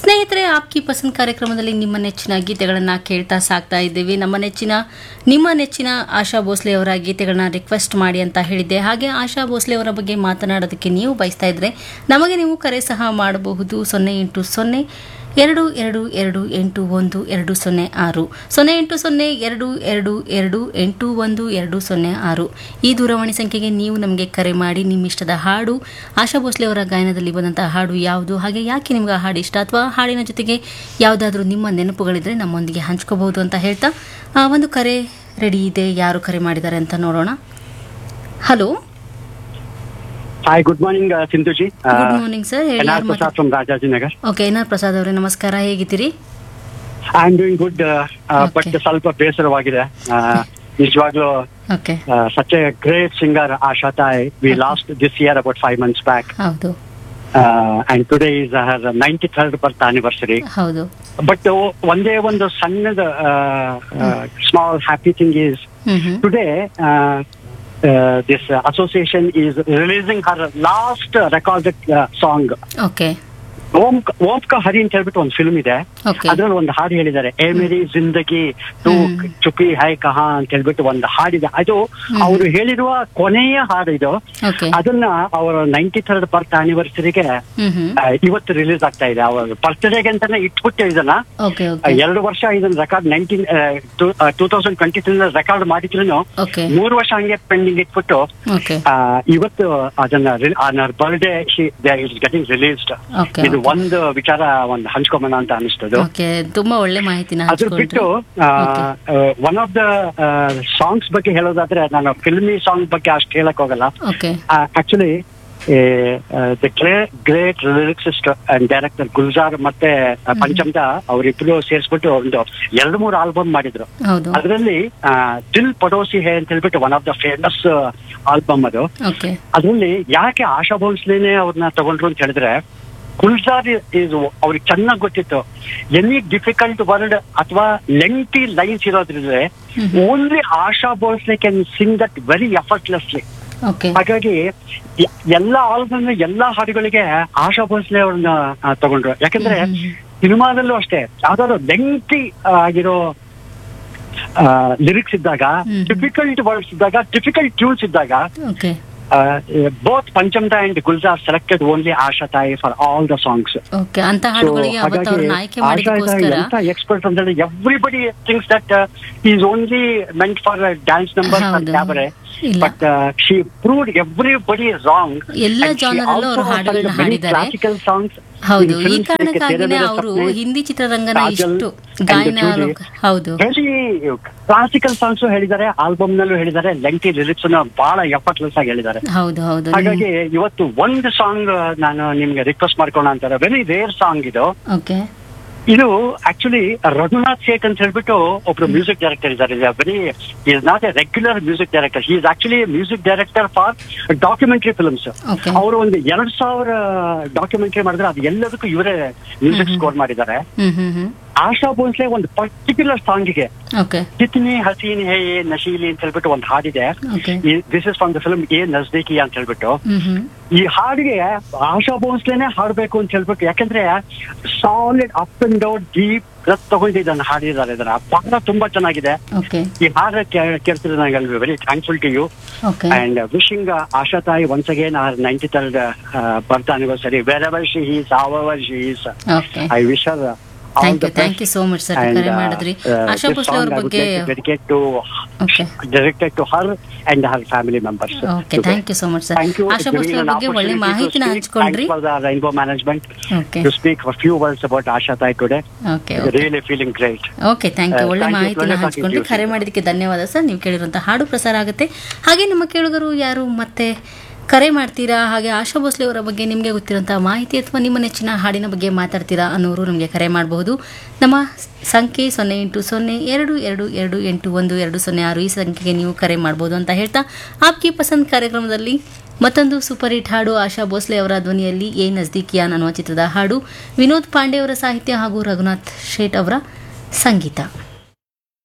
ಸ್ನೇಹಿತರೆ ಆಪ್ಕಿ ಪಸಂದ್ ಕಾರ್ಯಕ್ರಮದಲ್ಲಿ ನಿಮ್ಮ ನೆಚ್ಚಿನ ಗೀತೆಗಳನ್ನು ಕೇಳ್ತಾ ಸಾಕ್ತಾ ಇದ್ದೀವಿ ನಮ್ಮ ನೆಚ್ಚಿನ ನಿಮ್ಮ ನೆಚ್ಚಿನ ಆಶಾ ಭೋಸ್ಲೆ ಅವರ ಗೀತೆಗಳನ್ನ ರಿಕ್ವೆಸ್ಟ್ ಮಾಡಿ ಅಂತ ಹೇಳಿದ್ದೆ ಹಾಗೆ ಆಶಾ ಭೋಸ್ಲೆ ಅವರ ಬಗ್ಗೆ ಮಾತನಾಡೋದಕ್ಕೆ ನೀವು ಬಯಸ್ತಾ ಇದ್ರೆ ನಮಗೆ ನೀವು ಕರೆ ಸಹ ಮಾಡಬಹುದು ಸೊನ್ನೆ ಎಂಟು ಸೊನ್ನೆ ಎರಡು ಎರಡು ಎರಡು ಎಂಟು ಒಂದು ಎರಡು ಸೊನ್ನೆ ಆರು ಸೊನ್ನೆ ಎಂಟು ಸೊನ್ನೆ ಎರಡು ಎರಡು ಎರಡು ಎಂಟು ಒಂದು ಎರಡು ಸೊನ್ನೆ ಆರು ಈ ದೂರವಾಣಿ ಸಂಖ್ಯೆಗೆ ನೀವು ನಮಗೆ ಕರೆ ಮಾಡಿ ನಿಮ್ಮ ಇಷ್ಟದ ಹಾಡು ಆಶಾ ಭೋಸ್ಲೆ ಅವರ ಗಾಯನದಲ್ಲಿ ಬಂದಂತಹ ಹಾಡು ಯಾವುದು ಹಾಗೆ ಯಾಕೆ ನಿಮ್ಗೆ ಆ ಹಾಡು ಇಷ್ಟ ಅಥವಾ ಹಾಡಿನ ಜೊತೆಗೆ ಯಾವುದಾದ್ರೂ ನಿಮ್ಮ ನೆನಪುಗಳಿದ್ರೆ ನಮ್ಮೊಂದಿಗೆ ಹಂಚ್ಕೋಬಹುದು ಅಂತ ಹೇಳ್ತಾ ಆ, ಒಂದು ಕರೆ ರೆಡಿ ಇದೆ ಯಾರು ಕರೆ ಮಾಡಿದ್ದಾರೆ ಅಂತ ನೋಡೋಣ hello Hi, good morning, uh, Sindhuji. Good morning sir ಹೇಳಿ Anar ಯಾರು ಮಾತಾಡ್- Prasad from Rajajinagar. Okay N R Prasad ಅವರೇ ನಮಸ್ಕಾರ ಹೇಗಿದ್ದೀರಿ I'm doing good, uh, uh, but Okay. ಸ್ವಲ್ಪ ಬೇಸರವಾಗಿದೆ Uh, ನಿಜವಾಗ್ಲೂ okay such a great singer Asha ತಾಯ್ we lost this year about five months back ಹೌದು and today is her ninety third birth anniversary ಹೌದು but ಒಂದೇ ಒಂದು ಸಣ್ಣದ small happy thing is hmm hmm today this association is releasing her last recorded song okay ಓಂ ಓಂ ಕಾ ಹರಿ ಅಂತ ಹೇಳ್ಬಿಟ್ಟು ಒಂದು ಫಿಲ್ಮ್ ಇದೆ ಓಕೆ ಅದ್ರಲ್ಲಿ ಒಂದು ಹಾಡು ಹೇಳಿದ್ದಾರೆ ಏ ಮೇರಿ ಜಿಂದಗಿ ತೂ ಹ್ಮ್. ಚುಪಿ ಹೈ ಕಹಾ ಅಂತ ಹೇಳ್ಬಿಟ್ಟು ಒಂದು ಹಾಡಿದೆ ಅದು ಅವರು ಹೇಳಿರುವ ಕೊನೆಯ ಹಾಡು ಇದು ಓಕೆ ಅದನ್ನ ಅವರ ನೈಂಟಿ ಥರ್ಡ್ ಬರ್ತ್ ಆನಿವರ್ಸರಿಗೆ ಹ್ಮ್ ಹ್ಮ್ ಇವತ್ತು ರಿಲೀಸ್ ಆಗ್ತಾ ಇದೆ ಅವರ ಬರ್ತ್ಡೇಗೆ ಅಂತಾನೆ ಇಟ್ಬಿಟ್ಟು ಇದನ್ನ ಓಕೆ ಆ, ಓಕೆ ಎರಡು ವರ್ಷ ಇದನ್ನ record nineteen two thousand twenty three record ಮಾಡಿದ್ರು ಓಕೆ ಮೂರು ವರ್ಷ ಹಂಗೆ ಪೆಂಡಿಂಗ್ ಇಟ್ಬಿಟ್ಟು ಓಕೆ ಆ, ಇವತ್ತು ಅದನ್ನ on birthday is getting released okay ಇದು ಒಂದು ವಿಚಾರ ಒಂದು ಹಂಚ್ಕೊಂಬನ ಅಂತ ಅನಿಸ್ತದು ಓಕೆ ತುಂಬಾ ಒಳ್ಳೆ ಮಾಹಿತಿನ ಅದ್ರ ಬಿಟ್ಟು ಹಂಚ್ಕೊಂಡ್ರಿ ಒನ್ ಆಫ್ ದ ಸಾಂಗ್ಸ್ ಬಗ್ಗೆ ಹೇಳೋದಾದ್ರೆ ನಾನು ಫಿಲ್ಮಿ ಸಾಂಗ್ ಬಗ್ಗೆ ಅಷ್ಟು ಹೇಳಕ್ ಹೋಗಲ್ಲ okay actually the great lyricist and director Gulzar ಮತ್ತೆ ಆ, ಪಂಚಮ್ದ ಅವರಿಬ್ರು ಸೇರಿಸ್ಬಿಟ್ಟು ಒಂದು ಎರಡು ಮೂರು ಆಲ್ಬಮ್ ಮಾಡಿದ್ರು ಹೌದು ಅದರಲ್ಲಿ ದಿಲ್ ಪಡೋಸಿ ಹೇ ಅಂತ ಹೇಳ್ಬಿಟ್ಟು one of the famous album ಅದು ಓಕೆ ಅದ್ರಲ್ಲಿ ಯಾಕೆ ಆಶಾ ಭೋಸ್ಲೇನೆ ಅವ್ರನ್ನ ತಗೊಂಡ್ರು ಅಂತ ಹೇಳಿದ್ರೆ ಗುಲ್ಜಾರ್ ಇಸ್ ಅವ್ರಿಗೆ ಚೆನ್ನಾಗಿ ಗೊತ್ತಿತ್ತು ಎನಿ ಡಿಫಿಕಲ್ಟ್ ವರ್ಡ್ ಅಥವಾ ಲೆಂಟಿ ಲೈನ್ಸ್ ಇರೋದ್ರಿಂದ only Asha Bhosle can sing that very effortlessly okay ಹಾಗಾಗಿ ಎ- ಎಲ್ಲಾ ಆಲ್ಬಮ್ ಎಲ್ಲಾ ಹಾಡುಗಳಿಗೆ ಆಶಾ ಭೋಸ್ಲೆ ಅವ್ರನ್ನ ಆ, ತಗೊಂಡ್ರು ಯಾಕಂದ್ರೆ ಹ್ಮ್, ಹ್ಮ್, ಸಿನಿಮಾದಲ್ಲೂ ಅಷ್ಟೇ ಯಾವ್ದಾದ್ರು ಲೆಂಟಿ ಆಗಿರೋ ಲಿರಿಕ್ಸ್ ಇದ್ದಾಗ ಹ್ಮ್. ಡಿಫಿಕಲ್ಟ್ ವರ್ಡ್ಸ್ ಇದ್ದಾಗ ಡಿಫಿಕಲ್ಟ್ ಟ್ಯೂನ್ಸ್ ಇದ್ದಾಗ ಓಕೆ ಬೋತ್ ಪಂಚಮ್ದ and Gulzar selected only Asha Tai for all the songs okay ಅಂತ ಹಾಡುಗಳಿಗೆ ಅವತ್ತು ಅವ್ರನ್ನ ಆಯ್ಕೆ ಮಾಡಿದಕ್ಕೋಸ್ಕರ ಎಂತ ಎಕ್ಸ್ಪರ್ಟ್ ಅಂದ್ರೆ everybody thinks that is only meant for dance number ಹೌದು. ಕ್ಯಾಬರೆ ಇಲ್ಲ. But she proved everybody wrong ಎಲ್ಲ genre ಅಲ್ಲೂ ಅವ್ರು ಹಾಡುಗಳನ್ನ ಹಾಡಿದ್ದಾರೆ. ಕ್ಲಾಸಿಕಲ್ ಸಾಂಗ್ಸ್ ಹೌದು ಈ ಕಾರಣಕ್ಕಾಗಿನೇ ಅವರು ಹಿಂದಿ ಚಿತ್ರರಂಗನ ಇಷ್ಟು ಗಾಯನ ಲೋಕ ಹೌದು ವೆರಿ ಕ್ಲಾಸಿಕಲ್ ಸಾಂಗ್ಸ್ ಹೇಳಿದ್ದಾರೆ ಆಲ್ಬಮ್ ನಲ್ಲೂ ಹೇಳಿದ್ದಾರೆ ಲೆಂಟಿ ಲಿರಿಕ್ಸ್ ಬಹಳ ಎಫರ್ಟ್ಲೆಸ್ ಆಗಿ ಹೇಳಿದ್ದಾರೆ ಹೌದು ಹೌದು ಹಾಗಾಗಿ ಇವತ್ತು ಒಂದು ಸಾಂಗ್ ನಾನು ನಿಮ್ಗೆ ರಿಕ್ವೆಸ್ಟ್ ಮಾಡ್ಕೋಣ ಅಂತಾರೆ ವೆರಿ ರೇರ್ ಸಾಂಗ್ ಇದು ಓಕೆ ಇದು ಆಕ್ಚುಲಿ ರಘುನಾಥ್ ಶೇಖ್ ಅಂತ ಹೇಳ್ಬಿಟ್ಟು ಒಬ್ರು ಮ್ಯೂಸಿಕ್ ಡೈರೆಕ್ಟರ್ ಇದ್ದಾರೆ very is not a regular music director he is actually music director for documentary films okay ಅವರು ಒಂದು ಎರಡ್ ಸಾವಿರ ಡಾಕ್ಯುಮೆಂಟರಿ ಮಾಡಿದ್ರೆ ಅದು ಎಲ್ಲದಕ್ಕೂ ಇವರೇ ಮ್ಯೂಸಿಕ್ ಸ್ಕೋರ್ ಮಾಡಿದ್ದಾರೆ ಹ್ಮ್ ಹ್ಮ್ ಹ್ಮ್ ಆಶಾ ಭೋಸ್ಲೆ ಒಂದು ಪರ್ಟಿಕ್ಯುಲರ್ ಸಾಂಗಿಗೆ ಓಕೆ ಕಿತ್ನಿ ಹಸೀನ್ ಹೇ ಏ ನಶೀಲಿ ಅಂತ ಹೇಳ್ಬಿಟ್ಟು ಒಂದು ಹಾಡಿದೆ okay this is from the film ಎ ನಜ್ದೀಕಿ ಅಂತ ಹೇಳ್ಬಿಟ್ಟು ಹ್ಮ್ ಹ್ಮ್ ಈ ಹಾಡಿಗೆ ಆಶಾ ಭೋಸ್ಲೆನೆ ಹಾಡ್ಬೇಕು ಅಂತ ಹೇಳ್ಬಿಟ್ಟು ಯಾಕಂದ್ರೆ solid up and down deep breath ತಗೊಂಡಿದ್ದಾನೆ ಹಾಡಿದ್ದಾರೆ ಇದನ್ನ ಬಹಳ ತುಂಬಾ ಚೆನ್ನಾಗಿದೆ ಓಕೆ ಈ ಹಾಡ ಕೇಳ್ತಿದ್ರೆ ನಂಗೆ very thankful to you okay and wishing Asha Tai once again our ninety third birth anniversary wherever she is our she is okay I wish her thank you thank you so much sir ಕರೆ ಮಾಡಿದ್ರಿ ಆಶಾ ಭೋಸ್ಲೆ ಅವ್ರ ಬಗ್ಗೆ dedicate to okay directed to her and her family members okay thank you so much sir Asha Bhosle ಅವ್ರ ಬಗ್ಗೆ ಒಳ್ಳೆ ಮಾಹಿತಿನ ಹಂಚ್ಕೊಂಡ್ರಿ rainbow management okay to speak a few words about Asha Tai today. Okay Really feeling great. Okay thank you Uh, ಒಳ್ಳೆ thank you. ಮಾಹಿತಿನ ಒಳ್ಳೆ ಹಂಚ್ಕೊಂಡ್ರಿ ಮಾಹಿತಿ ಕರೆ ಮಾಡಿದ್ದಕ್ಕೆ ಧನ್ಯವಾದ ಸರ್ ನೀವು ಕೇಳಿರುವಂಥ ಹಾಡು ಪ್ರಸಾರ ಆಗುತ್ತೆ ಹಾಗೆ ನಮ್ಮ ಕೇಳುಗರು ಯಾರು ಮತ್ತೆ ಕರೆ ಮಾಡ್ತೀರಾ ಹಾಗೆ ಆಶಾ ಭೋಸ್ಲೆ ಅವರ ಬಗ್ಗೆ ನಿಮಗೆ ಗೊತ್ತಿರೋಂಥ ಮಾಹಿತಿ ಅಥವಾ ನಿಮ್ಮ ನೆಚ್ಚಿನ ಹಾಡಿನ ಬಗ್ಗೆ ಮಾತಾಡ್ತೀರಾ ಅನ್ನೋರು ನಮಗೆ ಕರೆ ಮಾಡಬಹುದು ನಮ್ಮ ಸಂಖ್ಯೆ ಸೊನ್ನೆ ಎಂಟು ಸೊನ್ನೆ ಎರಡು ಎರಡು ಎರಡು ಎಂಟು ಒಂದು ಎರಡು ಸೊನ್ನೆ ಆರು ಈ ಸಂಖ್ಯೆಗೆ ನೀವು ಕರೆ ಮಾಡ್ಬೋದು ಅಂತ ಹೇಳ್ತಾ ಆಪ್ಕಿ ಪಸಂದ್ ಕಾರ್ಯಕ್ರಮದಲ್ಲಿ ಮತ್ತೊಂದು ಸೂಪರ್ ಹಿಟ್ ಹಾಡು ಆಶಾ ಭೋಸ್ಲೆ ಅವರ ಧ್ವನಿಯಲ್ಲಿ ಎ ನಜ್ದೀಕಿಯಾನ್ ಅನ್ನುವ ಚಿತ್ರದ ಹಾಡು ವಿನೋದ್ ಪಾಂಡೆ ಅವರ ಸಾಹಿತ್ಯ ಹಾಗೂ ರಘುನಾಥ್ ಶೇಟ್ ಅವರ ಸಂಗೀತ